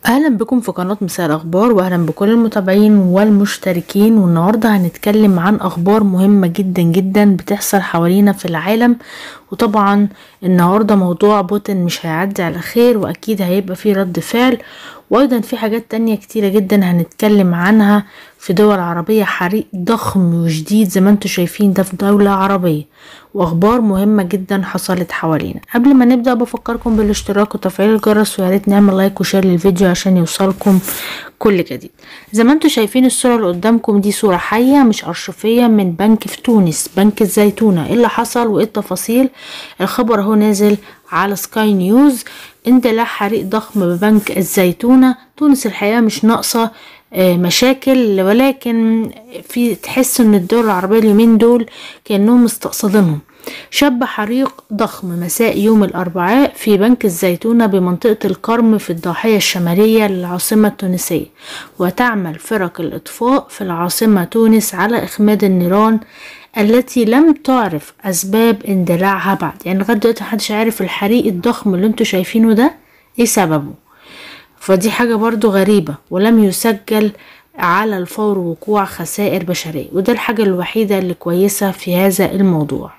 اهلا بكم في قناة مساء الاخبار واهلا بكل المتابعين والمشتركين والنهاردة هنتكلم عن اخبار مهمة جدا جدا بتحصل حوالينا في العالم وطبعا النهاردة موضوع بوتين مش هيعدي على خير واكيد هيبقى فيه رد فعل وايضا في حاجات تانية كتيرة جدا هنتكلم عنها في دول عربية حريق ضخم وجديد زي ما انتم شايفين ده في دولة عربية واخبار مهمة جدا حصلت حوالينا قبل ما نبدأ بفكركم بالاشتراك وتفعيل الجرس ويا ريت نعمل لايك وشير للفيديو عشان يوصلكم كل جديد زي ما انتم شايفين الصورة اللي قدامكم دي صورة حية مش أرشفية من بنك في تونس بنك الزيتونة ايه اللي حصل وايه التفاصيل الخبر اهو نازل على سكاي نيوز اندلاع حريق ضخم ببنك الزيتونة تونس الحقيقة مش ناقصة مشاكل ولكن في تحس ان الدول العربية اليومين دول كأنهم مستقصدينهم شب حريق ضخم مساء يوم الأربعاء في بنك الزيتونة بمنطقة الكرم في الضاحية الشمالية للعاصمة التونسية وتعمل فرق الإطفاء في العاصمة تونس على إخماد النيران التي لم تعرف أسباب اندلاعها بعد يعني لغاية دلوقتي محدش عارف الحريق الضخم اللي انتوا شايفينه ده ايه سببه فدي حاجة برضو غريبة ولم يسجل على الفور وقوع خسائر بشرية وده الحاجة الوحيدة اللي كويسة في هذا الموضوع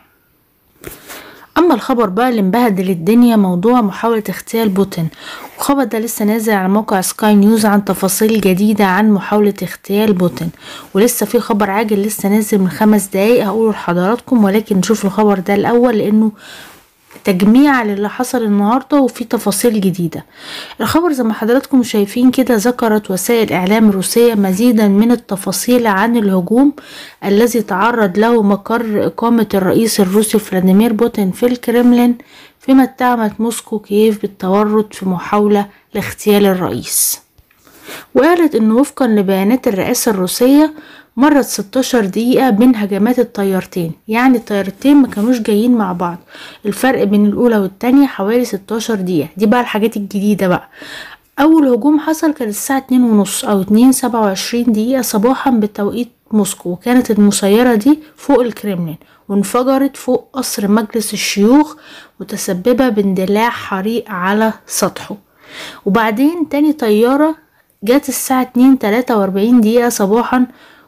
اما الخبر بقى اللي مبهدل الدنيا موضوع محاولة اغتيال بوتين والخبر ده لسه نازل على موقع سكاي نيوز عن تفاصيل جديدة عن محاولة اغتيال بوتين ولسه في خبر عاجل لسه نازل من خمس دقايق هقوله لحضراتكم ولكن نشوف الخبر ده الاول لانه تجميع للي حصل النهاردة وفي تفاصيل جديدة الخبر زي ما حضراتكم شايفين كده ذكرت وسائل إعلام روسية مزيدا من التفاصيل عن الهجوم الذي تعرض له مقر إقامة الرئيس الروسي فلاديمير بوتين في الكرملين فيما اتهمت موسكو كييف بالتورط في محاولة لاغتيال الرئيس وقالت انه وفقا لبيانات الرئاسة الروسية مرت 16 دقيقة بين هجمات الطيارتين يعني الطيارتين ما كانوش جايين مع بعض الفرق بين الأولى والتانية حوالي 16 دقيقة دي بقى الحاجات الجديدة بقى أول هجوم حصل كان الساعة اتنين ونص أو اتنين سبعة وعشرين دقيقة صباحا بتوقيت موسكو وكانت المسيرة دي فوق الكريملين وانفجرت فوق قصر مجلس الشيوخ متسببة باندلاع حريق على سطحه وبعدين تاني طيارة جت الساعة اتنين تلاتة واربعين دقيقة صباحا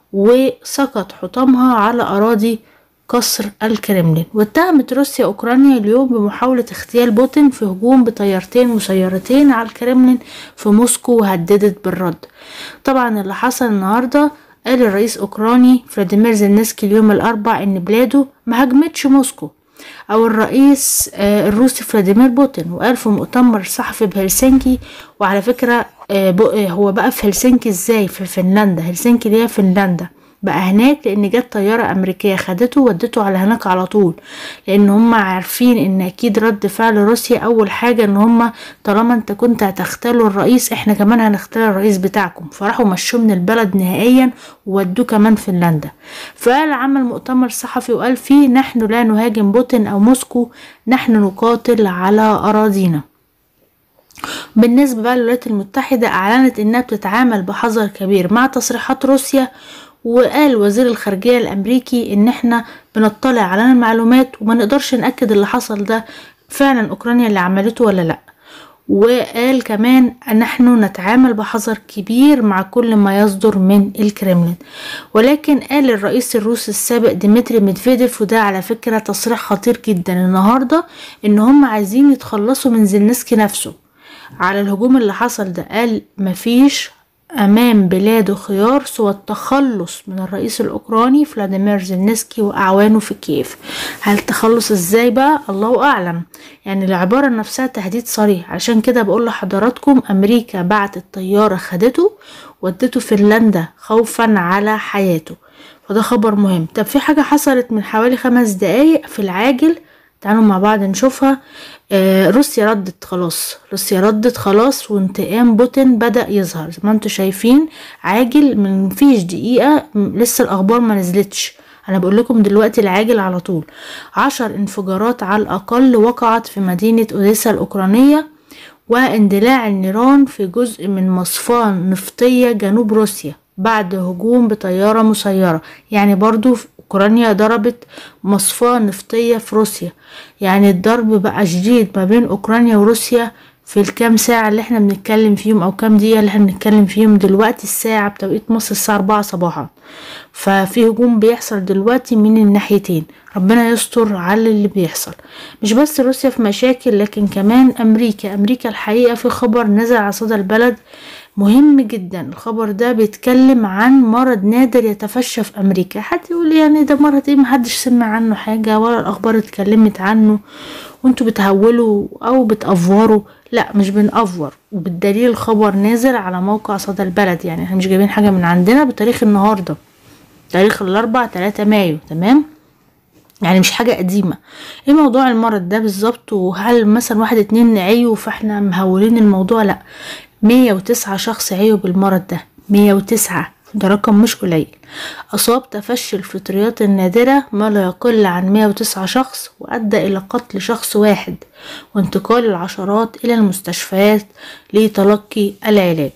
وسقط حطامها على أراضي قصر الكرملين واتهمت روسيا أوكرانيا اليوم بمحاولة اغتيال بوتين في هجوم بطيارتين مسيرتين على الكرملين في موسكو وهددت بالرد طبعا اللي حصل النهاردة قال الرئيس أوكراني فلاديمير زيلنسكي اليوم الأربع إن بلاده ما هجمتش موسكو او الرئيس الروسي فلاديمير بوتين وقال في مؤتمر صحفي بهلسنكي وعلى فكرة هو بقى في هلسنكي ازاي في فنلندا هلسنكي اللي هي فنلندا بقى هناك لان جت طيارة امريكية خدته ودته على هناك على طول لان هم عارفين ان اكيد رد فعل روسيا اول حاجة ان هم طالما انت كنت هتختلوا الرئيس احنا كمان هنختل الرئيس بتاعكم فراحوا مشوه من البلد نهائيا وودوه كمان فنلندا فقال عمل مؤتمر صحفي وقال فيه نحن لا نهاجم بوتين او موسكو نحن نقاتل على اراضينا بالنسبة بقى للولايات المتحدة أعلنت إنها بتتعامل بحذر كبير مع تصريحات روسيا وقال وزير الخارجية الأمريكي إن إحنا بنطلع على المعلومات وما نقدرش نأكد اللي حصل ده فعلا أوكرانيا اللي عملته ولا لأ وقال كمان نحن نتعامل بحذر كبير مع كل ما يصدر من الكرملين ولكن قال الرئيس الروسي السابق ديمتري ميدفيديف وده على فكرة تصريح خطير جدا النهاردة ان هم عايزين يتخلصوا من زيلنسكي نفسه على الهجوم اللي حصل ده قال مفيش أمام بلاده خيار سوى التخلص من الرئيس الأوكراني فلاديمير زيلنسكي وأعوانه في كييف هل التخلص ازاي بقى الله أعلم يعني العبارة نفسها تهديد صريح عشان كده بقول لحضراتكم أمريكا بعتت طيارة خدته ودته فنلندا خوفا على حياته فده خبر مهم طب في حاجة حصلت من حوالي خمس دقايق في العاجل تعالوا مع بعض نشوفها آه روسيا ردت خلاص روسيا ردت خلاص وانتقام بوتين بدأ يظهر زي ما انتم شايفين عاجل من فيش دقيقة لسه الأخبار ما نزلتش أنا بقول لكم دلوقتي العاجل على طول عشر انفجارات على الأقل وقعت في مدينة أوديسا الأوكرانية واندلاع النيران في جزء من مصفاة نفطية جنوب روسيا بعد هجوم بطيارة مسيرة يعني برضو أوكرانيا ضربت مصفاة نفطية في روسيا يعني الضرب بقى شديد ما بين أوكرانيا وروسيا في الكام ساعة اللي احنا بنتكلم فيهم او كام دقيقة اللي احنا بنتكلم فيهم دلوقتي الساعة بتوقيت مصر الساعة أربعة صباحا ففي هجوم بيحصل دلوقتي من الناحيتين ربنا يستر على اللي بيحصل مش بس روسيا في مشاكل لكن كمان امريكا امريكا الحقيقة في خبر نزل على صدى البلد مهم جدا الخبر ده بيتكلم عن مرض نادر يتفشى في امريكا حد يقول يعني ده مرض ايه محدش سمع عنه حاجة ولا الاخبار اتكلمت عنه وانتوا بتهولوا او بتأفوروا لا مش بنأفور وبالدليل الخبر نازل على موقع صدى البلد يعني احنا مش جايبين حاجة من عندنا بتاريخ النهاردة تاريخ الاربع تلاتة مايو تمام يعني مش حاجة قديمة ايه موضوع المرض ده بالظبط وهل مثلا واحد اتنين عيوا فاحنا مهولين الموضوع لا مية وتسعة شخص عيوا بالمرض ده مية وتسعة ده رقم مش قليل أصاب تفشي الفطريات النادرة ما لا يقل عن 109 شخص وأدى إلى قتل شخص واحد وانتقال العشرات إلى المستشفيات لتلقي العلاج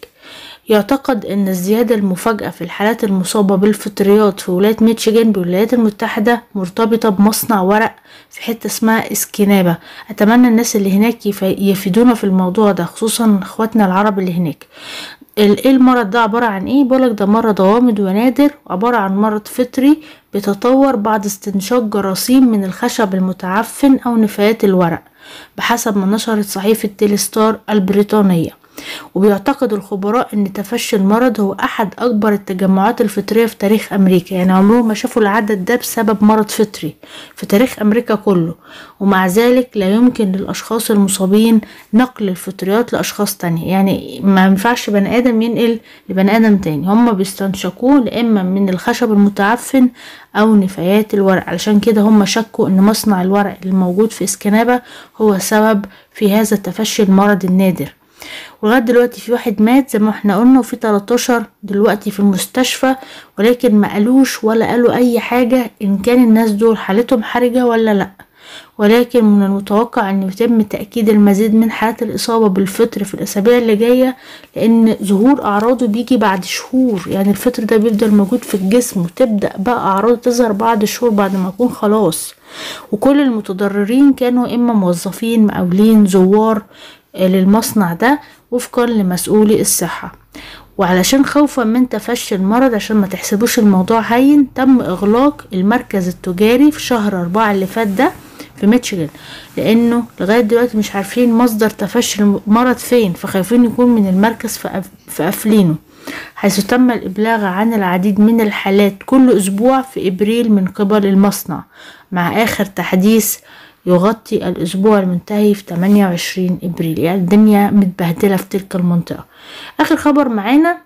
يعتقد أن الزيادة المفاجئة في الحالات المصابة بالفطريات في ولاية ميتشيغان بالولايات المتحدة مرتبطة بمصنع ورق في حتة اسمها اسكنابة أتمنى الناس اللي هناك يفيدونا في الموضوع ده خصوصا اخواتنا العرب اللي هناك ايه المرض ده عبارة عن ايه بقولك ده مرض غامض ونادر عبارة عن مرض فطري بيتطور بعد استنشاق جراثيم من الخشب المتعفن او نفايات الورق بحسب ما نشرت صحيفة تيلستار البريطانية وبيعتقد الخبراء ان تفشي المرض هو احد اكبر التجمعات الفطرية في تاريخ امريكا يعني عمرهم ما شافوا العدد ده بسبب مرض فطري في تاريخ امريكا كله ومع ذلك لا يمكن للاشخاص المصابين نقل الفطريات لاشخاص تانية يعني ما ينفعش بني ادم ينقل لبني ادم تاني هما بيستنشقوه اما من الخشب المتعفن او نفايات الورق علشان كده هم شكوا ان مصنع الورق الموجود في اسكنابة هو سبب في هذا التفشي المرض النادر ولغايه دلوقتي في واحد مات زي ما احنا قلنا وفي 13 دلوقتي في المستشفى ولكن ما قالوش ولا قالوا اي حاجه ان كان الناس دول حالتهم حرجه ولا لا ولكن من المتوقع ان يتم تأكيد المزيد من حالات الإصابة بالفطر في الأسابيع اللي جاية لأن ظهور أعراضه بيجي بعد شهور يعني الفطر ده بيفضل موجود في الجسم وتبدأ بقى أعراضه تظهر بعد شهور بعد ما يكون خلاص وكل المتضررين كانوا إما موظفين مقاولين زوار للمصنع ده وفقا لمسؤولي الصحة وعلشان خوفا من تفشي المرض عشان ما تحسبوش الموضوع هين تم إغلاق المركز التجاري في شهر أربعة اللي فات ده في ميتشيغان لأنه لغاية دلوقتي مش عارفين مصدر تفشي المرض فين فخايفين يكون من المركز في قافلينه حيث تم الإبلاغ عن العديد من الحالات كل أسبوع في إبريل من قبل المصنع مع آخر تحديث يغطي الأسبوع المنتهي في 28 إبريل يعني الدنيا متبهدلة في تلك المنطقة آخر خبر معانا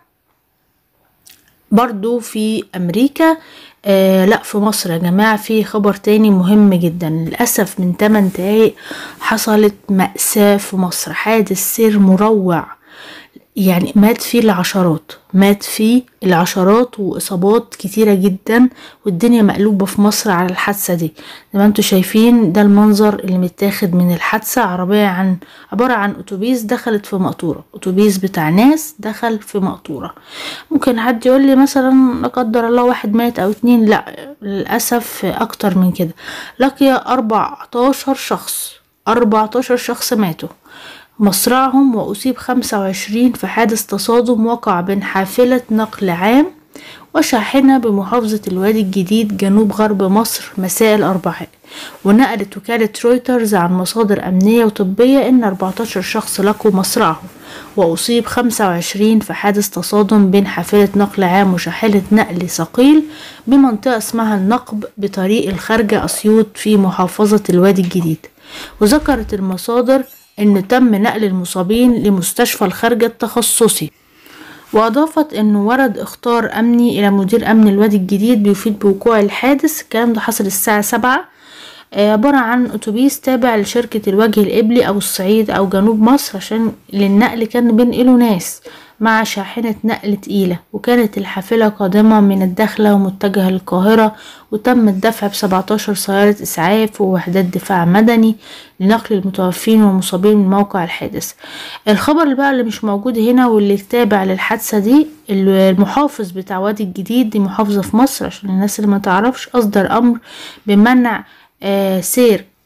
برضو في أمريكا آه لا في مصر يا جماعة في خبر تاني مهم جدا للأسف من 8 دقايق حصلت مأساة في مصر حادث سير مروع يعني مات فيه العشرات مات فيه العشرات واصابات كتيره جدا والدنيا مقلوبه في مصر على الحادثه دي زي ما انتم شايفين ده المنظر اللي متاخد من الحادثه عربيه عن عباره عن اتوبيس دخلت في مقطوره اتوبيس بتاع ناس دخل في مقطوره ممكن حد يقول لي مثلا لا قدر الله واحد مات او اتنين لا للاسف اكتر من كده لقي 14 شخص 14 شخص ماتوا مصرعهم وأصيب خمسة وعشرين في حادث تصادم وقع بين حافلة نقل عام وشاحنة بمحافظة الوادي الجديد جنوب غرب مصر مساء الأربعاء ونقلت وكالة رويترز عن مصادر أمنية وطبية إن 14 شخص لقوا مصرعهم وأصيب 25 في حادث تصادم بين حافلة نقل عام وشاحنة نقل ثقيل بمنطقة اسمها النقب بطريق الخارجة أسيوط في محافظة الوادي الجديد وذكرت المصادر ان تم نقل المصابين لمستشفى الخارجة التخصصي واضافت انه ورد اخطار امني الى مدير امن الوادي الجديد بيفيد بوقوع الحادث الكلام ده حصل الساعة سبعة عبارة عن أتوبيس تابع لشركة الوجه الإبلي أو الصعيد أو جنوب مصر عشان للنقل كان بينقلوا ناس مع شاحنة نقل تقيلة وكانت الحافلة قادمة من الداخلة ومتجهة للقاهرة وتم الدفع بسبعتاشر سيارة إسعاف ووحدات دفاع مدني لنقل المتوفين والمصابين من موقع الحادث الخبر اللي بقى اللي مش موجود هنا واللي تابع للحادثة دي المحافظ بتاع وادي الجديد دي محافظة في مصر عشان الناس اللي ما تعرفش أصدر أمر بمنع آه سير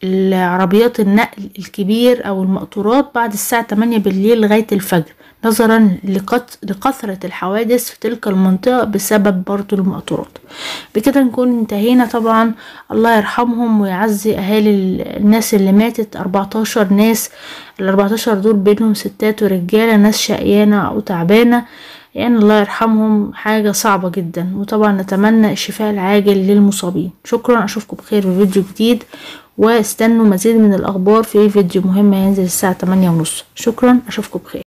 العربيات النقل الكبير او المقطورات بعد الساعة 8 بالليل لغاية الفجر نظرا لكثرة الحوادث في تلك المنطقة بسبب برضو المقطورات بكده نكون انتهينا طبعا الله يرحمهم ويعزي اهالي الناس اللي ماتت 14 ناس ال 14 دول بينهم ستات ورجالة ناس شقيانة او تعبانة يعني الله يرحمهم حاجة صعبة جدا وطبعا نتمنى الشفاء العاجل للمصابين شكرا اشوفكم بخير في فيديو جديد واستنوا مزيد من الاخبار في فيديو مهم هينزل الساعة 8 ونص شكرا اشوفكم بخير